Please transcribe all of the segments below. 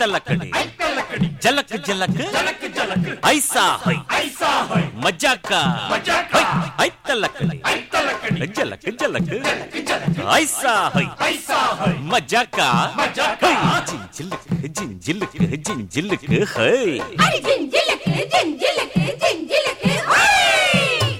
ஐத்தலக்கடி ஐத்தலக்கடி ஜலக்கு ஜலக்கு ஜலக்கு ஜலக்கு ஐசா ஹை ஐசா ஹை மஜாக்கா மஜாக்கா. ஹை, ஐத்தலக்கடி ஐத்தலக்கடி ஜலக்கு ஜலக்கு ஜலக்கு ஜலக்கு ஐசா ஹை ஐசா ஹை மஜாக்கா மஜாக்கா. ஹை, ஜிஞ்சிலுக்கு ஜிஞ்சிலுக்கு ஜிஞ்சிலுக்கு ஹை அடி ஜிஞ்சிலுக்கு ஜிஞ்சிலுக்கு ஜிஞ்சிலுக்கு ஹோய்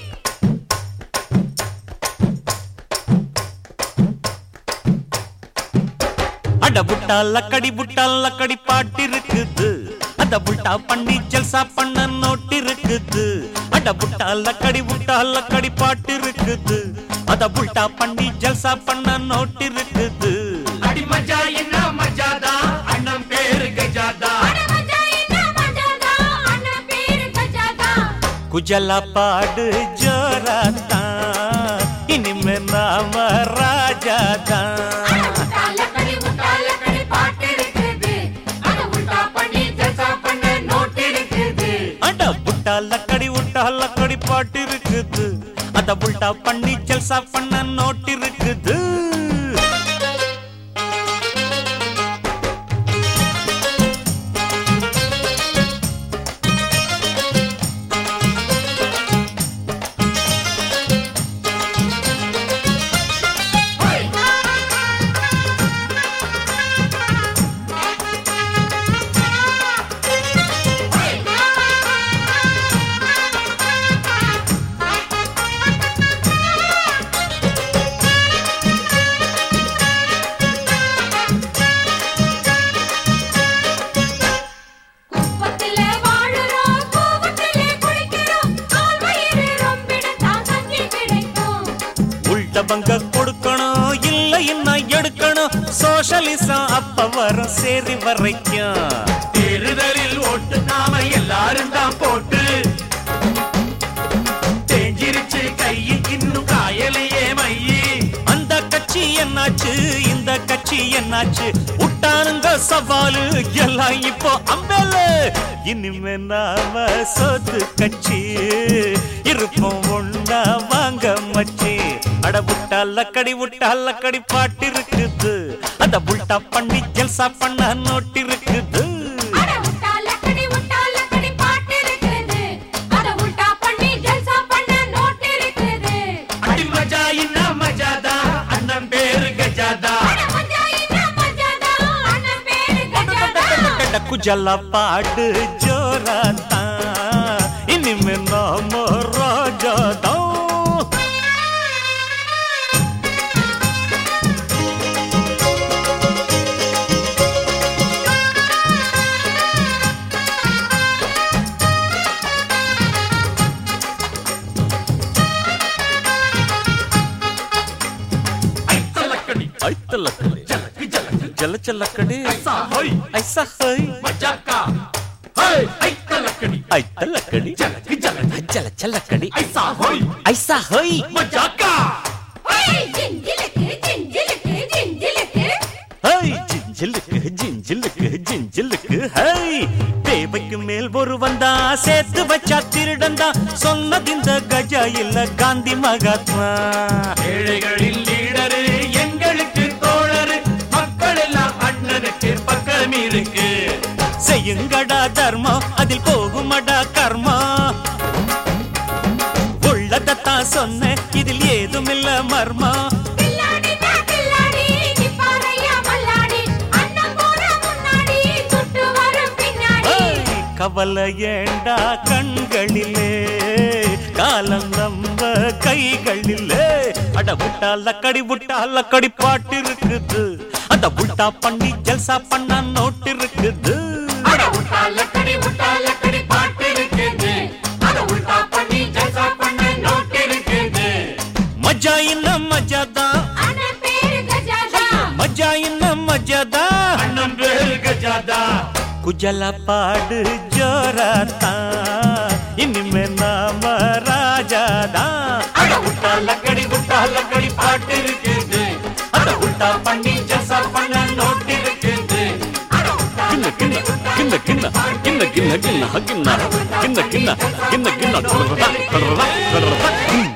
அட புட்டா லக்கடி புட்டா லக்கடி பாட்டு இருக்குது அத புட்டா பண்ணி ஜல்சா பண்ண நோட்டு இருக்குது அட புட்டா லக்கடி புட்டா லக்கடி பாட்டு இருக்குது அத புட்டா பண்ணி ஜல்சா பண்ண நோட்டு இருக்குது அடி மஜா என்ன மஜாதா அண்ணன் பேரு கஜாதா அட மஜா என்ன மஜாதா அண்ணன் பேரு கஜாதா குஜலா பாடு ஜோராத்தான் இனிமே நாம ராஜாதான் முட்டால கடி முட்டால கடி பாட்டு இருக்குது அத உல்டா பண்ணி ஜல்சா பண்ண நோட் இருக்குது அட புட்டா லக்கடி உட்டா லக்கடி பாட்டு இருக்குது அத புல்டா பண்ணி ஜல்சா பண்ண நோட்டு இருக்குது குப்பத்திலே வாழுறோம் கூவத்திலே குளிக்கிறோம் கால் வயிறு ரொம்பிட தான் கஞ்சி கிடைக்கும் உள்ட பங்க கொடுக்கணும் இல்ல இன்னும் எடுக்கணும் சோஷலிசம் அப்ப வரும் சேரி வரைக்கும் தேர்தலில் ஓட்டு நாம எல்லாரும் தான் போட்டு தேஞ்சிருச்சு கையை இன்னும் காயலையே மையி அந்த கட்சி என்னாச்சு இந்த கட்சி என்னாச்சு விட்டானுங்க சவாலு எல்லாம் இப்போ அம்பேல இனிமே நாம சொத்து கட்சி இருப்போம் ஒண்ணா வாங்க மச்சி அட புட்டா லக்கடி விட்டா லக்கடி பாட்டு இருக்குது அத புல்டா பண்ணி ஜல்சா பண்ண நோட்டு இருக்குது அட முட்டால கடி முட்டால கடி பாட்டு இருக்குது அத உல்டா பண்ணி ஜல்சா பண்ண நோட் இருக்குது அடி மஜா என்ன மஜாதா அண்ணன் பேரு கஜாதா அட மஜா என்ன மஜாதா அண்ணன் பேரு கஜாதா குஜல பாடு ஜோராத்தான் இனிமே நாம ராஜாதான் ஐத்தலக்கடி ஐத்தலக்கடி ஜலக்கு ஜலக்கு ஜல ஜலக்கடி ஐசா ஹை ஐசா ஹை மஜாக்கா ஹை ஐத்தலக்கடி ஐத்தலக்கடி ஜலக்கு ஜலக்கு ஜல ஜலக்கடி ஐசா ஹை ஐசா ஹை மஜாக்கா ஹே ஜிஞ்சிலுக்கு ஜிஞ்சிலுக்கு ஜிஞ்சிலுக்கு ஹை ஜிஞ்சிலுக்கு ஜிஞ்சிலுக்கு ஜிஞ்சிலுக்கு ஹை தேவைக்கு மேல் ஒரு வந்தா சேர்த்து வச்சா திருடந்தா சொன்னது இந்த கஜா இல்ல காந்தி மகாத்மா ஏழைகளின் லீடரு எங்களுக்கு தோழரு மக்கள் எல்லாம் அண்ணனுக்கு பக்கம் இருக்கு செய்யுங்கடா தர்மம் அதில் போகுமடா கர்மா உள்ளதத்தான் சொன்ன இதில் ஏதுமில்ல மர்மா கில்லாடி தா கில்லாடி நிப்பாரையா மல்லாடி அண்ணன் போற முன்னாடி சுட்டு வரும் பின்னாடி ஏய், கவலை ஏண்டா கண்களிலே காலம் நம்ம கைகளிலே அட புட்டா லக்கடி புட்டா லக்கடி பாட்டு இருக்குது அத புட்டா பண்ணி ஜல்சா பண்ண நோட்டு இருக்குது அட உட்டால கடி உட்டால கடி பாட்டு இருக்குது அட உல்டா பண்ணி ஜல்சா பண்ண நோட்டு இருக்குது மஜா இன்ன மஜாதான் அண்ணன் பேரு கஜாதா மஜா இன்ன மஜாதா அண்ணன் பேரு கஜாதா குஜல பாடு ஜோராத்தா இனிமே நாம ராஜாதா அட உட்டால கடி உட்டால கடி பாட்டு இருக்குது அட உல்டா பண்ணி ஜல்சா பண்ண நோட்டு இருக்குது அட உட்டால கிண்ண கிண்ண கிண்ண கிண்ண கிண்ண கிண்ண கிண்ண கிண்ண கிண்ண கிண்ண கிண்ண கிண்ண கிண்ண